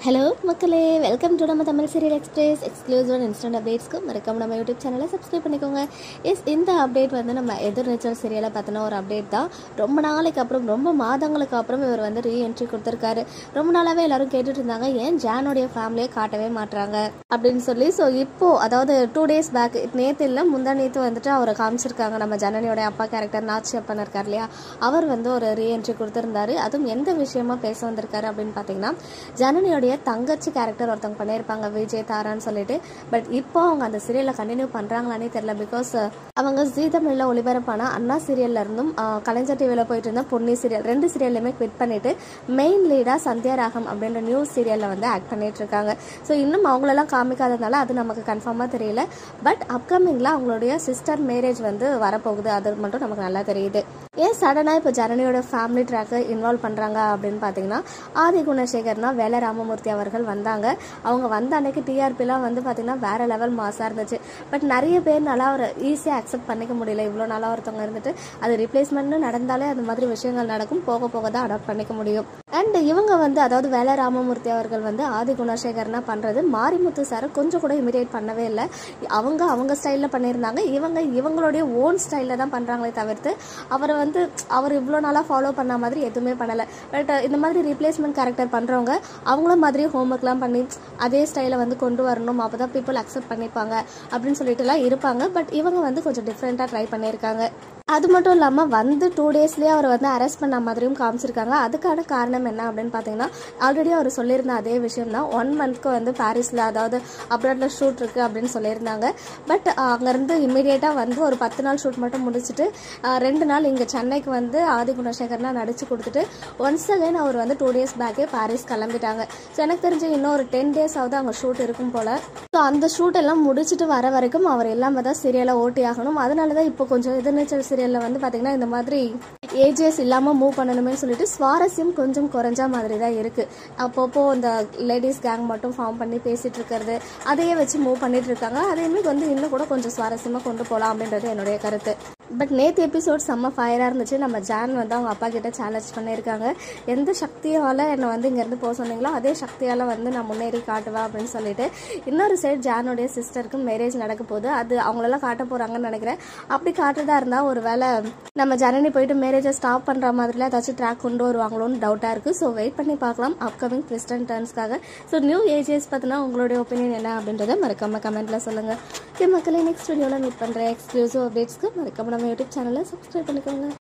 hello மக்களே welcome to நம்ம Tamil serial express exclusive and instant அப்டேட்ஸ்க்கு மறக்காம நம்ம யூடியூப் சேனலை சப்ஸ்கிரைப் பண்ணிக்கோங்க எஸ் இந்த அப்டேட் வந்து நம்ம எதிர்நீச்சல் சீரியலை பார்த்தின ஒரு அப்டேட் தான் ரொம்ப நாளைக்கு அப்புறம் ரொம்ப மாதங்களுக்கு அப்புறம் இவர் வந்து ரீஎன்ட்ரி கொடுத்துருக்காரு ரொம்ப நாளாகவே எல்லாரும் கேட்டுட்டு இருந்தாங்க ஏன் ஜானுடைய ஃபேமிலியை காட்டவே மாட்றாங்க அப்படின்னு சொல்லி ஸோ இப்போ அதாவது டூ டேஸ் பேக் நேற்று இல்லை முந்தா நேற்று வந்துட்டு அவரை காமிச்சிருக்காங்க நம்ம ஜனனியோட அப்பா கேரக்டர் நாச்சி அப்பன் இருக்கார் இல்லையா அவர் வந்து ஒரு ரீஎன்ட்ரி கொடுத்துருந்தாரு அதுவும் எந்த விஷயமா பேச வந்திருக்காரு அப்படின்னு பார்த்தீங்கன்னா ஜனனியோடைய தங்கச்சி கேரக்டர் ஒருத்தவங்க பண்ணியிருப்பாங்க விஜய் தாரான்னு சொல்லிட்டு பட் இப்போ அவங்க அந்த சீரியலை கண்டினியூ பண்ணுறாங்களானே தெரியல பிகாஸ் அவங்க ஜீ தமிழில் ஒளிபரப்பான அண்ணா சீரியல்ல இருந்தும் ஆஹ், கலைஞர் டிவியில் போயிட்டு இருந்த பொன்னி சீரியல் ரெண்டு சீரியல்லையுமே குவிட் பண்ணிட்டு மெயின் லீடாக சந்தியா ராகம் அப்படின்ற நியூஸ் சீரியலில் வந்து ஆக்ட் பண்ணிட்டு இருக்காங்க ஸோ இன்னும் அவங்களெல்லாம் காமிக்காததுனால அது நமக்கு கன்ஃபார்மாக தெரியல பட் அப்கமிங்கில் அவங்களுடைய சிஸ்டர் மேரேஜ் வந்து வரப்போகுது அது மட்டும் நமக்கு நல்லா தெரியுது ஏன் சடனாக இப்போ ஜனனியோட ஃபேமிலி ட்ராக்கை இன்வால்வ் பண்ணுறாங்க அப்படின்னு பார்த்தீங்கன்னா ஆதி குணசேகர்னா வேலை ராமமூர்த்தி அவர்கள் வந்தாங்க அவங்க வந்த அன்னைக்கு டிஆர்பிலாம் வந்து பார்த்தீங்கன்னா வேற லெவல் மாசாக இருந்துச்சு பட் நிறைய பேர்னால அவரை ஈஸியாக அக்செப்ட் பண்ணிக்க முடியல இவ்வளோ நாளாக ஒருத்தவங்க இருந்துட்டு அது ரிப்ளேஸ்மெண்ட்னு நடந்தாலே அந்த மாதிரி விஷயங்கள் நடக்கும் போக போக தான் அடாப்ட் பண்ணிக்க முடியும் அண்ட் இவங்க வந்து அதாவது வேலை ராமமூர்த்தி அவர்கள் வந்து ஆதி குணசேகர்னா பண்ணுறது மாரிமுத்து சாரை கொஞ்சம் கூட இமிடேட் பண்ணவே இல்லை அவங்க அவங்க ஸ்டைலில் பண்ணியிருந்தாங்க இவங்க இவங்களுடைய ஓன் ஸ்டைலில் தான் பண்ணுறாங்களே தவிர்த்து அவரை வந்து அவர் இவ்வளோ நாளாக ஃபாலோ பண்ண மாதிரி எதுவுமே பண்ணலை பட் இந்த மாதிரி ரீப்ளேஸ்மெண்ட் கேரக்டர் பண்ணுறவங்க அவங்களும் மாதிரி ஹோம்ஒர்க்லாம் பண்ணி அதே ஸ்டைலை வந்து கொண்டு வரணும் அப்போ தான் பீப்புள் அக்செப்ட் பண்ணிப்பாங்க அப்படின்னு சொல்லிட்டுலாம் இருப்பாங்க பட் இவங்க வந்து கொஞ்சம் டிஃப்ரெண்ட்டாக ட்ரை பண்ணியிருக்காங்க அது மட்டும் இல்லாமல் வந்து டூ டேஸ்லேயே அவர் வந்து அரெஸ்ட் பண்ண மாதிரியும் காமிச்சிருக்காங்க அதுக்கான காரணம் என்ன அப்படின்னு பார்த்தீங்கன்னா ஆல்ரெடி அவர் சொல்லியிருந்த அதே விஷயம் தான் ஒன் மந்த்க்கு வந்து பாரிஸில் அதாவது அப்ராடில் ஷூட் இருக்குது அப்படின்னு சொல்லியிருந்தாங்க பட் அங்கேருந்து இமீடியட்டாக வந்து ஒரு பத்து நாள் ஷூட் மட்டும் முடிச்சுட்டு ஆஹ், ரெண்டு நாள் இங்கே சென்னைக்கு வந்து ஆதி குணசேகர்லாம் நடிச்சு கொடுத்துட்டு ஒன்ஸ் அகைன் அவர் வந்து டூ டேஸ் பேக்கே பாரிஸ் கிளம்பிட்டாங்க ஸோ எனக்கு தெரிஞ்சு இன்னும் ஒரு டென் டேஸ் ஆகுது அங்கே ஷூட் இருக்கும் போல் ஸோ அந்த ஷூட் எல்லாம் முடிச்சுட்டு வர வரைக்கும் அவர் இல்லாமல் தான் சீரியலை ஓட்டி ஆகணும் அதனால தான் இப்போ கொஞ்சம் எதிர்நீச்சல் சீரியலில் வந்து பார்த்தீங்கன்னா இந்த மாதிரி ஏஜஸ் இல்லாமல் மூவ் பண்ணணுமே சொல்லிட்டு சுவாரஸ்யம் கொஞ்சம் குறைஞ்ச மாதிரி தான் இருக்குது அப்பப்போ இந்த லேடிஸ் கேங் மட்டும் ஃபார்ம் பண்ணி பேசிகிட்டு இருக்கிறது அதையே வச்சு மூவ் பண்ணிட்டு இருக்காங்க அதேமே வந்து இன்னும் கூட கொஞ்சம் சுவாரஸ்யமாக கொண்டு போகலாம் அப்படின்றது என்னுடைய கருத்து பட் நேற்று எபிசோட் செம்ம ஃபயராக இருந்துச்சு நம்ம ஜான் வந்து அவங்க அப்பா கிட்ட சேலஞ்ச் பண்ணியிருக்காங்க எந்த சக்தியால் என்னை வந்து இங்கேருந்து போக சொன்னீங்களோ அதே சக்தியால் வந்து நான் முன்னேறி காட்டுவேன் அப்படின்னு சொல்லிட்டு இன்னொரு சைடு ஜானுடைய சிஸ்டருக்கு மேரேஜ் நடக்க போகுது அது அவங்களெல்லாம் காட்ட போகிறாங்கன்னு நினைக்கிறேன் அப்படி காட்டுறதா இருந்தால் ஒரு வேளை நம்ம ஜனனி போயிட்டு மேரேஜை ஸ்டாப் பண்ணுற மாதிரிலாம் ஏதாச்சும் ட்ராக் கொண்டு வருவாங்களோன்னு டவுட்டாக இருக்குது ஸோ வெயிட் பண்ணி பார்க்கலாம் அப்கமிங் ட்விஸ்ட் அண்ட் டர்ன்ஸ்க்காக ஸோ நியூ ஏஜஸ் பார்த்தினா உங்களுடைய ஒப்பீனியன் என்ன அப்படின்றத மறக்காம கமெண்ட்டில் சொல்லுங்கள் ஓகே மக்களே நெக்ஸ்ட் வீடியோவில் மீட் பண்ணுறேன் எக்ஸ்க்ளூசிவ் அப்டேட்ஸ்க்கு மறக்காம நம்ம யூடியூப் சேனலை சப்ஸ்கிரைப் பண்ணிக்கோங்க